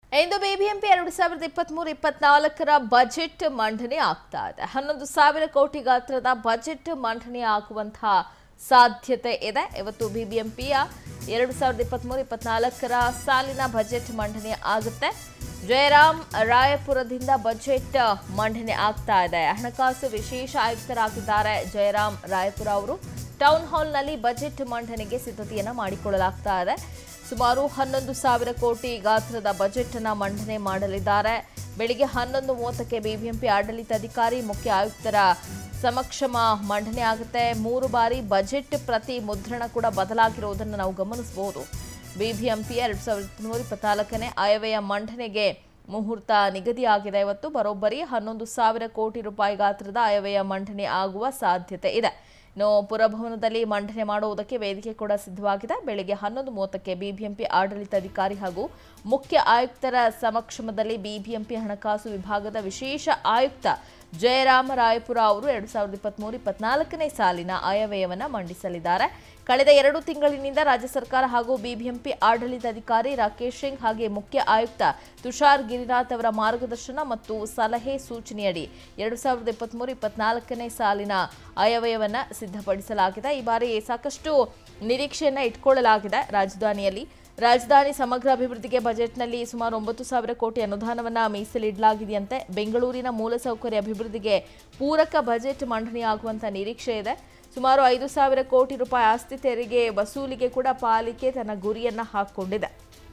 ಇಂದು BBMP ಎರಡು ಸಾವಿರದ ಇಪ್ಪತ್ಮೂರು ಇಪ್ಪತ್ನಾಲ್ಕರ ಬಜೆಟ್ ಮಂಡನೆ ಆಗ್ತಾ ಇದೆ ಹನ್ನೊಂದು ಸಾವಿರ ಕೋಟಿ ಗಾತ್ರದ ಬಜೆಟ್ ಮಂಡನೆ ಆಗುವಂತಹ ಸಾಧ್ಯತೆ ಇದೆ ಇವತ್ತು ಬಿಬಿಎಂಪಿಯ ಎರಡು ಸಾವಿರದ ಇಪ್ಪತ್ಮೂರು ಇಪ್ಪತ್ನಾಲ್ಕರ ಸಾಲಿನ ಬಜೆಟ್ ಮಂಡನೆ ಆಗುತ್ತೆ ಜಯರಾಮ್ ರಾಯಪುರದಿಂದ ಬಜೆಟ್ ಮಂಡನೆ ಆಗ್ತಾ ಇದೆ ಹಣಕಾಸು ವಿಶೇಷ ಆಯುಕ್ತರಾಗಿದ್ದಾರೆ ಜಯರಾಮ್ ರಾಯಪುರ ಅವರು ಟೌನ್ ಹಾಲ್ನಲ್ಲಿ ಬಜೆಟ್ ಮಂಡನೆಗೆ ಸಿದ್ಧತೆಯನ್ನ ಮಾಡಿಕೊಳ್ಳಲಾಗ್ತಾ ಇದೆ ಸುಮಾರು ಹನ್ನೊಂದು ಸಾವಿರ ಕೋಟಿ ಗಾತ್ರದ ಬಜೆಟ್ ಅನ್ನ ಮಂಡನೆ ಮಾಡಲಿದ್ದಾರೆ ಬೆಳಿಗ್ಗೆ ಹನ್ನೊಂದು ಮೂವತ್ತಕ್ಕೆ ಬಿಬಿಎಂಪಿ ಆಡಳಿತಾಧಿಕಾರಿ ಮುಖ್ಯ ಆಯುಕ್ತರ ಸಮಕ್ಷಮ ಮಂಡನೆ ಆಗುತ್ತೆ ಮೂರು ಬಾರಿ ಬಜೆಟ್ ಪ್ರತಿ ಮುದ್ರಣ ಕೂಡ ಬದಲಾಗಿರುವುದನ್ನು ನಾವು ಗಮನಿಸಬಹುದು ಬಿಬಿಎಂಪಿ ಎರಡು ಸಾವಿರದ ನೂರ ಇಪ್ಪತ್ನಾಲ್ಕನೇ ಆಯವ್ಯಯ ಮಂಡನೆಗೆ ಮುಹೂರ್ತ ನಿಗದಿಯಾಗಿದೆ ಇವತ್ತು ಬರೋಬ್ಬರಿ ಹನ್ನೊಂದು ಸಾವಿರ ಕೋಟಿ ರೂಪಾಯಿ ಗಾತ್ರದ ಆಯವ್ಯಯ ಮಂಡನೆ ಆಗುವ ಸಾಧ್ಯತೆ ಇದೆ ಇನ್ನು ಪುರಭವನದಲ್ಲಿ ಮಂಡನೆ ಮಾಡುವುದಕ್ಕೆ ವೇದಿಕೆ ಕೂಡ ಸಿದ್ಧವಾಗಿದೆ ಬೆಳಿಗ್ಗೆ ಹನ್ನೊಂದು ಮೂವತ್ತಕ್ಕೆ ಬಿಬಿಎಂಪಿ ಆಡಳಿತಾಧಿಕಾರಿ ಹಾಗೂ ಮುಖ್ಯ ಆಯುಕ್ತರ ಸಮಕ್ಷಮದಲ್ಲಿ ಬಿಬಿಎಂಪಿ ಹಣಕಾಸು ವಿಭಾಗದ ವಿಶೇಷ ಆಯುಕ್ತ ಜಯರಾಮ ರಾಯಪುರ ಅವರು ಎರಡು ಸಾವಿರದ ಇಪ್ಪತ್ಮೂರು ಇಪ್ಪತ್ನಾಲ್ಕನೇ ಸಾಲಿನ ಆಯವ್ಯಯವನ್ನ ಮಂಡಿಸಲಿದ್ದಾರೆ ಕಳೆದ ಎರಡು ತಿಂಗಳಿನಿಂದ ರಾಜ್ಯ ಸರ್ಕಾರ ಹಾಗೂ ಬಿಬಿಎಂಪಿ ಆಡಳಿತಾಧಿಕಾರಿ ರಾಕೇಶ್ ಸಿಂಗ್ ಹಾಗೆ ಮುಖ್ಯ ಆಯುಕ್ತ ತುಷಾರ್ ಗಿರಿನಾಥ್ ಅವರ ಮಾರ್ಗದರ್ಶನ ಮತ್ತು ಸಲಹೆ ಸೂಚನೆಯಡಿ ಎರಡು ಸಾವಿರದ ಇಪ್ಪತ್ಮೂರು ಇಪ್ಪತ್ನಾಲ್ಕನೇ ಸಾಲಿನ ಆಯವ್ಯಯವನ್ನ ಸಿದ್ಧಪಡಿಸಲಾಗಿದೆ ಈ ಬಾರಿ ಸಾಕಷ್ಟು ನಿರೀಕ್ಷೆಯನ್ನ ಇಟ್ಕೊಳ್ಳಲಾಗಿದೆ ರಾಜಧಾನಿಯಲ್ಲಿ ರಾಜಧಾನಿ ಸಮಗ್ರ ಅಭಿವೃದ್ಧಿಗೆ ಬಜೆಟ್ನಲ್ಲಿ ಸುಮಾರು ಒಂಬತ್ತು ಸಾವಿರ ಕೋಟಿ ಅನುದಾನವನ್ನ ಮೀಸಲಿಡಲಾಗಿದೆಯಂತೆ ಬೆಂಗಳೂರಿನ ಮೂಲಸೌಕರ್ಯ ಅಭಿವೃದ್ಧಿಗೆ ಪೂರಕ ಬಜೆಟ್ ಮಂಡನೆಯಾಗುವಂತ ನಿರೀಕ್ಷೆ ಇದೆ ಸುಮಾರು ಐದು ಸಾವಿರ ಕೋಟಿ ರೂಪಾಯಿ ಆಸ್ತಿ ತೆರಿಗೆ ವಸೂಲಿಗೆ ಕೂಡ ಪಾಲಿಕೆ ತನ್ನ ಗುರಿಯನ್ನ ಹಾಕಿಕೊಂಡಿದೆ